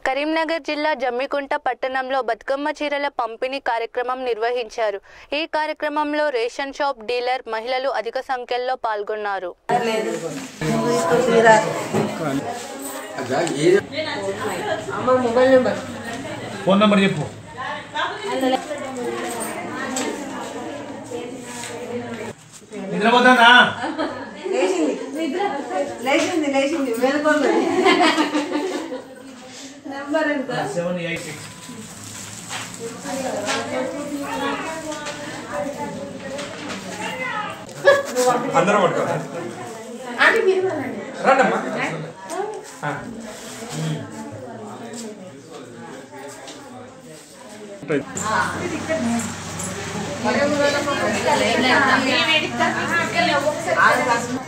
కరీంనగర్ జిల్లా జమ్మికుంట పట్టణంలో బతుకమ్మ చీరల పంపిణీ కార్యక్రమం నిర్వహించారు ఈ కార్యక్రమంలో రేషన్ షాప్ డీలర్ మహిళలు అధిక సంఖ్యలో పాల్గొన్నారు అమ్మ మొబైల్ నెంబర్ ఫోన్ నెంబర్ చెప్పు నిద్రపోతానా లేచింది లేచింది లేచింది మేలుకోండి నెంబర్ ఎంత సెవెన్ ఎయిట్ సిక్స్ అందరం పట్టుకోవాలి రండమ్మా ఆ. ఆరు కాసు